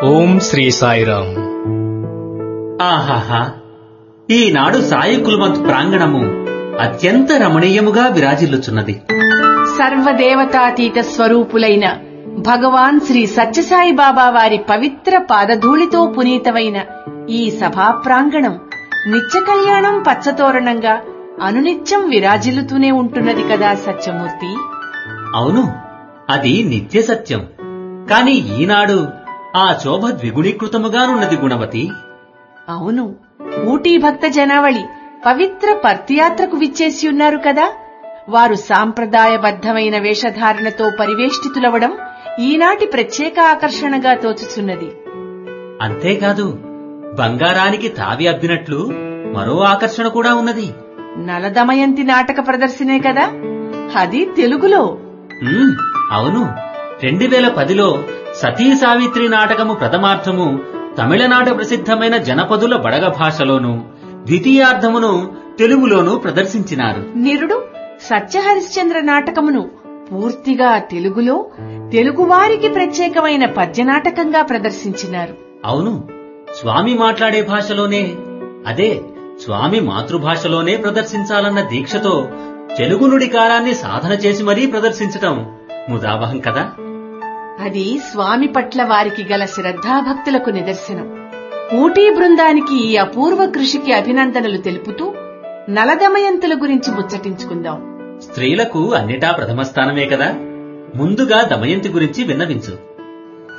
ఓం శ్రీ సాయిరాం ఆహాహా ఈనాడు సాయి కుల్వంత్ ప్రాంగణము అత్యంత రమణీయముగా విరాజిల్లుచున్నది సర్వదేవతాతీత స్వరూపులైన భగవాన్ శ్రీ సత్యసాయి బాబా వారి పవిత్ర పాదధూళితో పునీతమైన ఈ సభా ప్రాంగణం నిత్య కళ్యాణం పచ్చతోరణంగా అనునిత్యం విరాజిల్లుతూనే ఉంటున్నది కదా సత్యమూర్తి అవును అది నిత్య సత్యం కాని ఈనాడు ఆ శోభ ద్విగుణీకృతముగానున్నది గుణవతి అవును ఊటీ భక్త జనావళి పవిత్ర పర్తియాత్రకు విచ్చేసి ఉన్నారు కదా వారు సాంప్రదాయబద్ధమైన వేషధారణతో పరివేష్టితులవడం ఈనాటి ప్రత్యేక ఆకర్షణగా తోచుచున్నది అంతేకాదు బంగారానికి తావి అబ్బినట్లు మరో ఆకర్షణ కూడా ఉన్నది నలదమయంతి నాటక ప్రదర్శనే కదా అది తెలుగులో ఉమ్, అవును రెండు వేల పదిలో సతీ సావిత్రి నాటకము ప్రథమార్థము తమిళనాట ప్రసిద్ధమైన జనపదుల బడగ భాషలోను ద్వితీయార్థమును తెలుగులోను ప్రదర్శించినారు నిరుడు సత్యహరిశ్చంద్ర నాటకమును పూర్తిగా తెలుగులో తెలుగువారికి ప్రత్యేకమైన పద్యనాటకంగా ప్రదర్శించినారు అవును స్వామి మాట్లాడే భాషలోనే అదే స్వామి మాతృభాషలోనే ప్రదర్శించాలన్న దీక్షతో తెలుగు నుడికారాన్ని సాధన చేసి మరీ ప్రదర్శించటం ముదావహం కదా అది స్వామి పట్ల వారికి గల శ్రద్ధాభక్తులకు నిదర్శనం ఊటీ బృందానికి ఈ అపూర్వ కృషికి అభినందనలు తెలుపుతూ నలదమయంతుల గురించి ముచ్చటించుకుందాం స్త్రీలకు అన్నిటా ప్రథమ స్థానమే కదా ముందుగా దమయంతి గురించి విన్నవించు